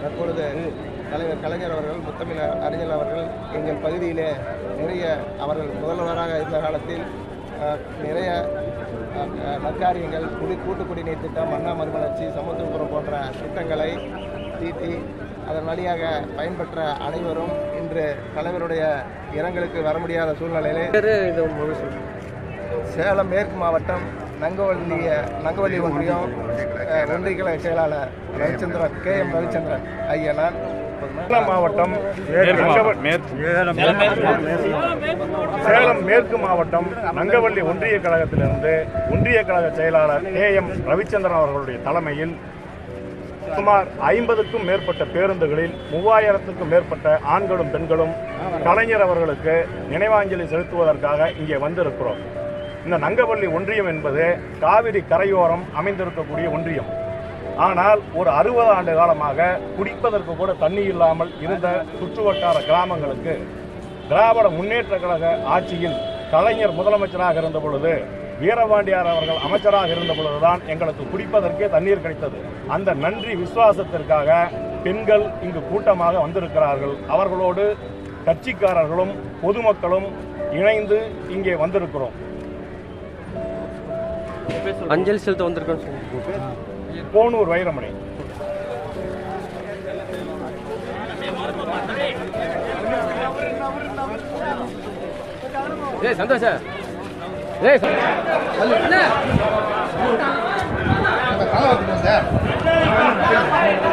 தற்பொழுது தலைவர் கலைஞர் அவர்கள் முத்தமிழ் அறிஞர் அவர்கள் எங்கள் பகுதியிலே நிறைய அவர்கள் முதல்வராக இருந்த காலத்தில் அஹ், நிறைய அஹ், அஹ், நற்காரியங்கள் குடி கூட்டு குடிநீர் திட்டம் அண்ணா மறுமலர்ச்சி சமத்துவபுரம் போன்ற திட்டங்களை தீட்டி அதன் வழியாக பயன்பெற்ற அனைவரும் இன்று தலைவருடைய இரங்கலுக்கு வர முடியாத சூழ்நிலையிலே இது முழு சேலம் மேற்கு மாவட்டம் நங்கவள்ளி நங்கவள்ளி ஒன்றியம் அஹ், ஒன்றிய கழக செயலாளர் ரவிச்சந்திரன் கே எம் ரவிச்சந்திரன் ஐயா நான் சேலம் மாவட்டம் சேலம் மேற்கு மாவட்டம் நங்கவள்ளி ஒன்றிய கழகத்திலிருந்து ஒன்றிய கழக செயலாளர் கே எம் ரவிச்சந்திரன் அவர்களுடைய தலைமையில் சுமார் ஐம்பதுக்கும் மேற்பட்ட பேருந்துகளில் மூவாயிரத்துக்கும் மேற்பட்ட ஆண்களும் பெண்களும் கலைஞர் அவர்களுக்கு நினைவாஞ்சலி செலுத்துவதற்காக இங்கே வந்திருக்கிறோம் இந்த நங்கவள்ளி ஒன்றியம் என்பது காவிரி கரையோரம் அமைந்திருக்கக்கூடிய ஒன்றியம் ஆனால் ஒரு அறுபது ஆண்டு காலமாக குடிப்பதற்கு கூட தண்ணி இல்லாமல் இருந்த சுற்றுவட்டார கிராமங்களுக்கு திராவிட முன்னேற்ற கழக ஆட்சியில் கலைஞர் முதலமைச்சராக இருந்த பொழுது வீரபாண்டியார் அவர்கள் அமைச்சராக இருந்த பொழுதுதான் எங்களுக்கு குடிப்பதற்கே தண்ணீர் கிடைத்தது அந்த நன்றி விசுவாசத்திற்காக பெண்கள் இங்கு கூட்டமாக வந்திருக்கிறார்கள் அவர்களோடு கட்சிக்காரர்களும் பொதுமக்களும் இணைந்து இங்கே வந்திருக்கிறோம் அஞ்சலி செலுத்த வந்திருக்கோம் சொல்லுங்க கோனூர் வைரமணி ஏய் சந்தோஷ ஏய் ச- அண்ணா. காலம்